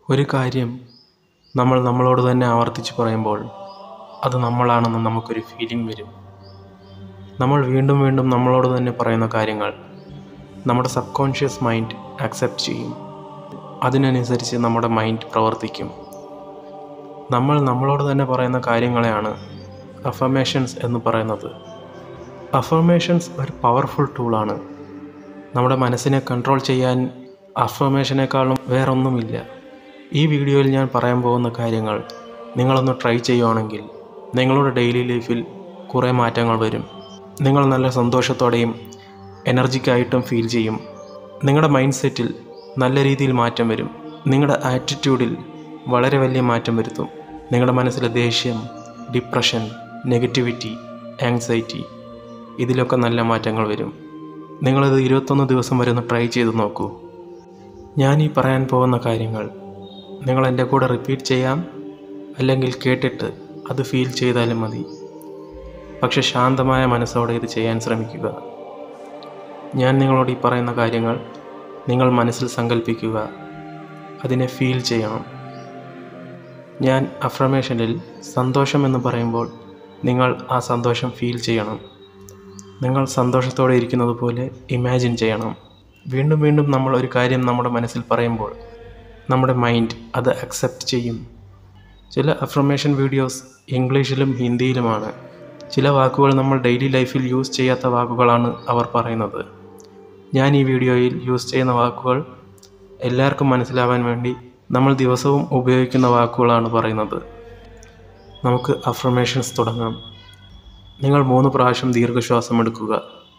ഒരു കാര്യം നമ്മൾ നമ്മളോട് തന്നെ ആവർത്തിച്ച് പറയുമ്പോൾ അത് നമ്മളാണെന്ന് നമുക്കൊരു ഫീലിംഗ് വരും നമ്മൾ വീണ്ടും വീണ്ടും നമ്മളോട് തന്നെ പറയുന്ന കാര്യങ്ങൾ നമ്മുടെ സബ് കോൺഷ്യസ് മൈൻഡ് അക്സെപ്റ്റ് ചെയ്യും അതിനനുസരിച്ച് നമ്മുടെ മൈൻഡ് പ്രവർത്തിക്കും നമ്മൾ നമ്മളോട് തന്നെ പറയുന്ന കാര്യങ്ങളെയാണ് അഫർമേഷൻസ് എന്ന് പറയുന്നത് അഫർമേഷൻസ് ഒരു പവർഫുൾ ടൂളാണ് നമ്മുടെ മനസ്സിനെ കൺട്രോൾ ചെയ്യാൻ അഫർമേഷനേക്കാളും വേറൊന്നുമില്ല ഈ വീഡിയോയിൽ ഞാൻ പറയാൻ പോകുന്ന കാര്യങ്ങൾ നിങ്ങളൊന്ന് ട്രൈ ചെയ്യുവാണെങ്കിൽ നിങ്ങളുടെ ഡെയിലി ലൈഫിൽ കുറേ മാറ്റങ്ങൾ വരും നിങ്ങൾ നല്ല സന്തോഷത്തോടെയും എനർജിക്കായിട്ടും ഫീൽ ചെയ്യും നിങ്ങളുടെ മൈൻഡ് സെറ്റിൽ നല്ല രീതിയിൽ മാറ്റം വരും നിങ്ങളുടെ ആറ്റിറ്റ്യൂഡിൽ വളരെ വലിയ മാറ്റം വരുത്തും നിങ്ങളുടെ മനസ്സിലെ ദേഷ്യം ഡിപ്രഷൻ നെഗറ്റിവിറ്റി ആങ്സൈറ്റി ഇതിലൊക്കെ നല്ല മാറ്റങ്ങൾ വരും നിങ്ങളിത് ഇരുപത്തൊന്ന് ദിവസം വരെ ഒന്ന് ട്രൈ ചെയ്ത് നോക്കൂ ഞാൻ ഈ പറയാൻ പോകുന്ന കാര്യങ്ങൾ നിങ്ങൾ എൻ്റെ കൂടെ റിപ്പീറ്റ് ചെയ്യാം അല്ലെങ്കിൽ കേട്ടിട്ട് അത് ഫീൽ ചെയ്താലും മതി പക്ഷെ ശാന്തമായ മനസ്സോടെ ഇത് ചെയ്യാൻ ശ്രമിക്കുക ഞാൻ നിങ്ങളോട് ഈ പറയുന്ന കാര്യങ്ങൾ നിങ്ങൾ മനസ്സിൽ സങ്കല്പിക്കുക അതിനെ ഫീൽ ചെയ്യണം ഞാൻ അഫർമേഷനിൽ സന്തോഷം എന്ന് പറയുമ്പോൾ നിങ്ങൾ ആ സന്തോഷം ഫീൽ ചെയ്യണം നിങ്ങൾ സന്തോഷത്തോടെ ഇരിക്കുന്നത് പോലെ ഇമാജിൻ ചെയ്യണം വീണ്ടും വീണ്ടും നമ്മൾ ഒരു കാര്യം നമ്മുടെ മനസ്സിൽ പറയുമ്പോൾ നമ്മുടെ മൈൻഡ് അത് അക്സെപ്റ്റ് ചെയ്യും ചില അഫർമേഷൻ വീഡിയോസ് ഇംഗ്ലീഷിലും ഹിന്ദിയിലുമാണ് ചില വാക്കുകൾ നമ്മൾ ഡെയിലി ലൈഫിൽ യൂസ് ചെയ്യാത്ത വാക്കുകളാണ് അവർ പറയുന്നത് ഞാൻ ഈ വീഡിയോയിൽ യൂസ് ചെയ്യുന്ന വാക്കുകൾ എല്ലാവർക്കും മനസ്സിലാവാൻ വേണ്ടി നമ്മൾ ദിവസവും ഉപയോഗിക്കുന്ന വാക്കുകളാണ് പറയുന്നത് നമുക്ക് അഫർമേഷൻസ് തുടങ്ങാം നിങ്ങൾ മൂന്ന് പ്രാവശ്യം ദീർഘശ്വാസം എടുക്കുക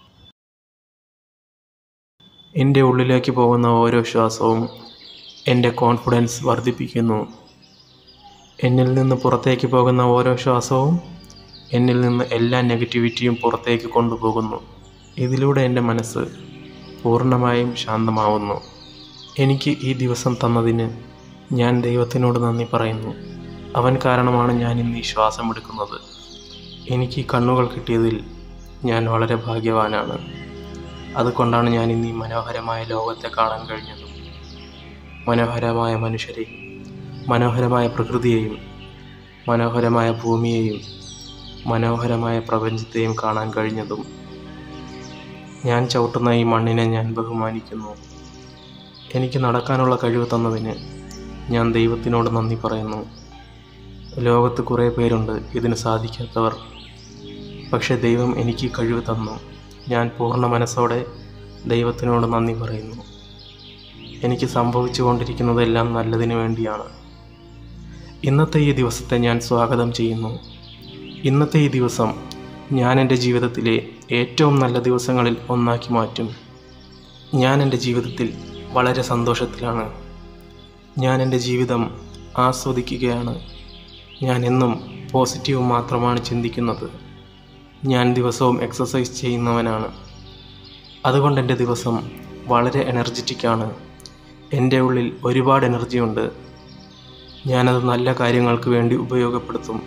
എൻ്റെ ഉള്ളിലേക്ക് പോകുന്ന ഓരോ ശ്വാസവും എൻ്റെ കോൺഫിഡൻസ് വർദ്ധിപ്പിക്കുന്നു എന്നിൽ നിന്ന് പുറത്തേക്ക് പോകുന്ന ഓരോ ശ്വാസവും എന്നിൽ നിന്ന് എല്ലാ നെഗറ്റിവിറ്റിയും പുറത്തേക്ക് കൊണ്ടുപോകുന്നു ഇതിലൂടെ എൻ്റെ മനസ്സ് പൂർണ്ണമായും ശാന്തമാവുന്നു എനിക്ക് ഈ ദിവസം തന്നതിന് ഞാൻ ദൈവത്തിനോട് നന്ദി പറയുന്നു അവൻ കാരണമാണ് ഞാൻ ഇന്ന് ഈ ശ്വാസം എടുക്കുന്നത് എനിക്ക് ഈ കണ്ണുകൾ കിട്ടിയതിൽ ഞാൻ വളരെ ഭാഗ്യവാനാണ് അതുകൊണ്ടാണ് ഞാൻ ഇന്ന് ഈ മനോഹരമായ ലോകത്തെ കാണാൻ കഴിഞ്ഞതും മനോഹരമായ മനുഷ്യരെയും മനോഹരമായ പ്രകൃതിയെയും മനോഹരമായ ഭൂമിയെയും മനോഹരമായ പ്രപഞ്ചത്തെയും കാണാൻ കഴിഞ്ഞതും ഞാൻ ചവിട്ടുന്ന ഈ മണ്ണിനെ ഞാൻ ബഹുമാനിക്കുന്നു എനിക്ക് നടക്കാനുള്ള കഴിവ് തന്നതിന് ഞാൻ ദൈവത്തിനോട് നന്ദി പറയുന്നു ലോകത്ത് കുറേ പേരുണ്ട് ഇതിന് സാധിക്കാത്തവർ പക്ഷേ ദൈവം എനിക്ക് കഴിവ് തന്നു ഞാൻ പൂർണ്ണ മനസ്സോടെ ദൈവത്തിനോട് നന്ദി പറയുന്നു എനിക്ക് സംഭവിച്ചു കൊണ്ടിരിക്കുന്നതെല്ലാം നല്ലതിന് വേണ്ടിയാണ് ഇന്നത്തെ ഈ ദിവസത്തെ ഞാൻ സ്വാഗതം ചെയ്യുന്നു ഇന്നത്തെ ഈ ദിവസം ഞാൻ എൻ്റെ ജീവിതത്തിലെ ഏറ്റവും നല്ല ദിവസങ്ങളിൽ ഒന്നാക്കി മാറ്റും ഞാൻ എൻ്റെ ജീവിതത്തിൽ വളരെ സന്തോഷത്തിലാണ് ഞാൻ എൻ്റെ ജീവിതം ആസ്വദിക്കുകയാണ് ഞാൻ എന്നും പോസിറ്റീവ് മാത്രമാണ് ചിന്തിക്കുന്നത് ഞാൻ ദിവസവും എക്സസൈസ് ചെയ്യുന്നവനാണ് അതുകൊണ്ട് എൻ്റെ ദിവസം വളരെ എനർജറ്റിക്കാണ് എൻ്റെ ഉള്ളിൽ ഒരുപാട് എനർജിയുണ്ട് ഞാനത് നല്ല കാര്യങ്ങൾക്ക് വേണ്ടി ഉപയോഗപ്പെടുത്തും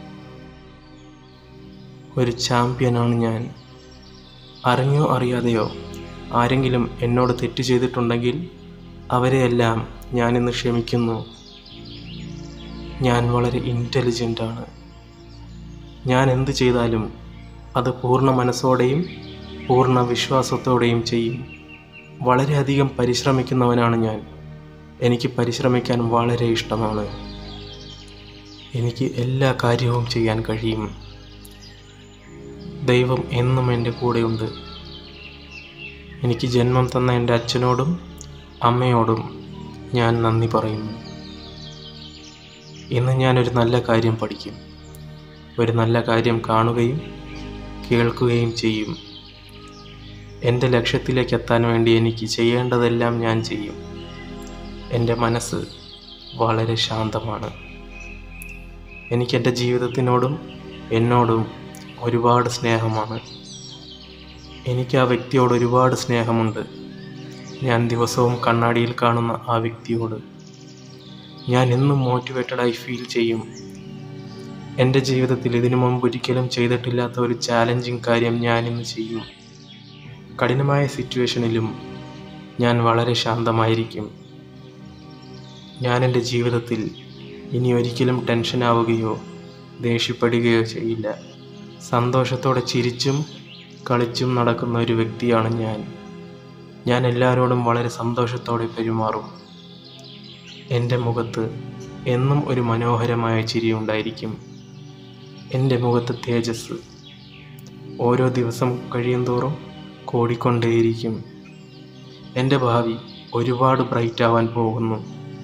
ഒരു ചാമ്പ്യനാണ് ഞാൻ അറിഞ്ഞോ അറിയാതെയോ ആരെങ്കിലും എന്നോട് തെറ്റ് ചെയ്തിട്ടുണ്ടെങ്കിൽ അവരെയെല്ലാം ഞാനിന്ന് ക്ഷമിക്കുന്നു ഞാൻ വളരെ ഇൻ്റലിജൻ്റ് ആണ് ഞാൻ എന്ത് ചെയ്താലും അത് പൂർണ്ണ മനസ്സോടെയും പൂർണ്ണ വിശ്വാസത്തോടെയും ചെയ്യും വളരെയധികം പരിശ്രമിക്കുന്നവനാണ് ഞാൻ എനിക്ക് പരിശ്രമിക്കാൻ വളരെ ഇഷ്ടമാണ് എനിക്ക് എല്ലാ കാര്യവും ചെയ്യാൻ കഴിയും ദൈവം എന്നും എൻ്റെ കൂടെയുണ്ട് എനിക്ക് ജന്മം തന്ന എൻ്റെ അച്ഛനോടും അമ്മയോടും ഞാൻ നന്ദി പറയുന്നു ഇന്ന് ഞാനൊരു നല്ല കാര്യം പഠിക്കും ഒരു നല്ല കാര്യം കാണുകയും കേൾക്കുകയും ചെയ്യും എൻ്റെ ലക്ഷ്യത്തിലേക്ക് എത്താൻ വേണ്ടി എനിക്ക് ചെയ്യേണ്ടതെല്ലാം ഞാൻ ചെയ്യും എൻ്റെ മനസ്സ് വളരെ ശാന്തമാണ് എനിക്ക് എൻ്റെ ജീവിതത്തിനോടും എന്നോടും ഒരുപാട് സ്നേഹമാണ് എനിക്ക് ആ വ്യക്തിയോട് ഒരുപാട് സ്നേഹമുണ്ട് ഞാൻ ദിവസവും കണ്ണാടിയിൽ കാണുന്ന ആ വ്യക്തിയോട് ഞാൻ എന്നും മോട്ടിവേറ്റഡായി ഫീൽ ചെയ്യും എൻ്റെ ജീവിതത്തിൽ ഇതിനു മുമ്പ് ഒരിക്കലും ചെയ്തിട്ടില്ലാത്ത ഒരു ചാലഞ്ചിങ് കാര്യം ഞാനിന്ന് ചെയ്യും കഠിനമായ സിറ്റുവേഷനിലും ഞാൻ വളരെ ശാന്തമായിരിക്കും ഞാൻ എൻ്റെ ജീവിതത്തിൽ ഇനി ഒരിക്കലും ടെൻഷനാവുകയോ ദേഷ്യപ്പെടുകയോ ചെയ്യില്ല സന്തോഷത്തോടെ ചിരിച്ചും കളിച്ചും നടക്കുന്ന ഒരു വ്യക്തിയാണ് ഞാൻ ഞാൻ എല്ലാവരോടും വളരെ സന്തോഷത്തോടെ പെരുമാറും എൻ്റെ മുഖത്ത് എന്നും ഒരു മനോഹരമായ ചിരി ഉണ്ടായിരിക്കും എൻ്റെ മുഖത്ത് തേജസ് ഓരോ ദിവസം കഴിയുന്തോറും കൂടിക്കൊണ്ടേയിരിക്കും എൻ്റെ ഭാവി ഒരുപാട് ബ്രൈറ്റ് ആവാൻ പോകുന്നു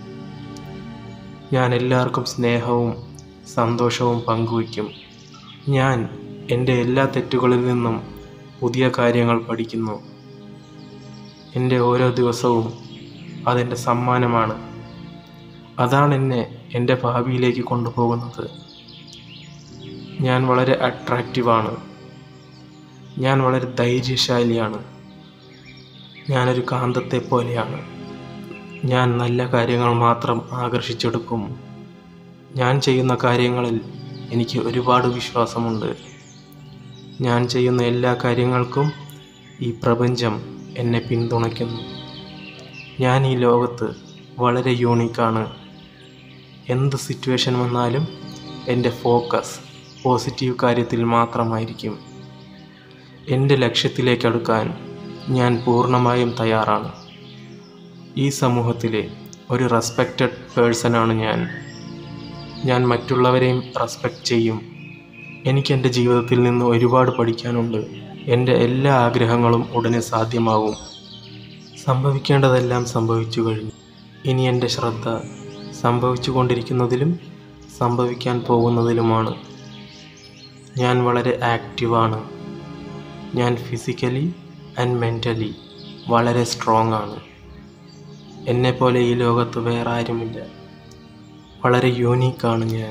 ഞാൻ എല്ലാവർക്കും സ്നേഹവും സന്തോഷവും പങ്കുവയ്ക്കും ഞാൻ എൻ്റെ എല്ലാ തെറ്റുകളിൽ നിന്നും പുതിയ കാര്യങ്ങൾ പഠിക്കുന്നു എൻ്റെ ഓരോ ദിവസവും അതെൻ്റെ സമ്മാനമാണ് അതാണ് എന്നെ എൻ്റെ ഭാവിയിലേക്ക് കൊണ്ടുപോകുന്നത് ഞാൻ വളരെ അട്രാക്റ്റീവാണ് ഞാൻ വളരെ ധൈര്യശാലിയാണ് ഞാനൊരു കാന്തത്തെ പോലെയാണ് ഞാൻ നല്ല കാര്യങ്ങൾ മാത്രം ആകർഷിച്ചെടുക്കും ഞാൻ ചെയ്യുന്ന കാര്യങ്ങളിൽ എനിക്ക് ഒരുപാട് വിശ്വാസമുണ്ട് ഞാൻ ചെയ്യുന്ന എല്ലാ കാര്യങ്ങൾക്കും ഈ പ്രപഞ്ചം എന്നെ പിന്തുണയ്ക്കുന്നു ഞാൻ ഈ ലോകത്ത് വളരെ യൂണിക്കാണ് എന്ത് സിറ്റുവേഷൻ വന്നാലും എൻ്റെ ഫോക്കസ് പോസിറ്റീവ് കാര്യത്തിൽ മാത്രമായിരിക്കും എൻ്റെ ലക്ഷ്യത്തിലേക്ക് അടുക്കാൻ ഞാൻ പൂർണ്ണമായും തയ്യാറാണ് ഈ സമൂഹത്തിലെ ഒരു റെസ്പെക്റ്റഡ് പേഴ്സണാണ് ഞാൻ ഞാൻ മറ്റുള്ളവരെയും റെസ്പെക്റ്റ് ചെയ്യും എനിക്ക് എൻ്റെ ജീവിതത്തിൽ നിന്ന് ഒരുപാട് പഠിക്കാനുണ്ട് എൻ്റെ എല്ലാ ആഗ്രഹങ്ങളും ഉടനെ സാധ്യമാവും സംഭവിക്കേണ്ടതെല്ലാം സംഭവിച്ചു കഴിഞ്ഞു ഇനി എൻ്റെ ശ്രദ്ധ സംഭവിച്ചു കൊണ്ടിരിക്കുന്നതിലും സംഭവിക്കാൻ പോകുന്നതിലുമാണ് ഞാൻ വളരെ ആക്റ്റീവാണ് ഞാൻ ഫിസിക്കലി ആൻഡ് മെൻ്റലി വളരെ സ്ട്രോങ് ആണ് എന്നെപ്പോലെ ഈ ലോകത്ത് വേറെ ആരുമില്ല വളരെ യൂണീക്കാണ് ഞാൻ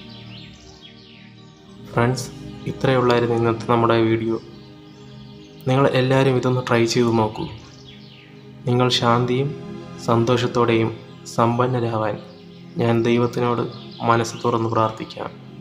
ഫ്രണ്ട്സ് ഇത്രയുള്ളായിരുന്നു ഇന്നത്തെ നമ്മുടെ വീഡിയോ നിങ്ങൾ എല്ലാവരും ഇതൊന്ന് ട്രൈ ചെയ്ത് നോക്കൂ നിങ്ങൾ ശാന്തിയും സന്തോഷത്തോടെയും സമ്പന്നരാവാൻ ഞാൻ ദൈവത്തിനോട് മനസ്സ് തുറന്ന് പ്രാർത്ഥിക്കാം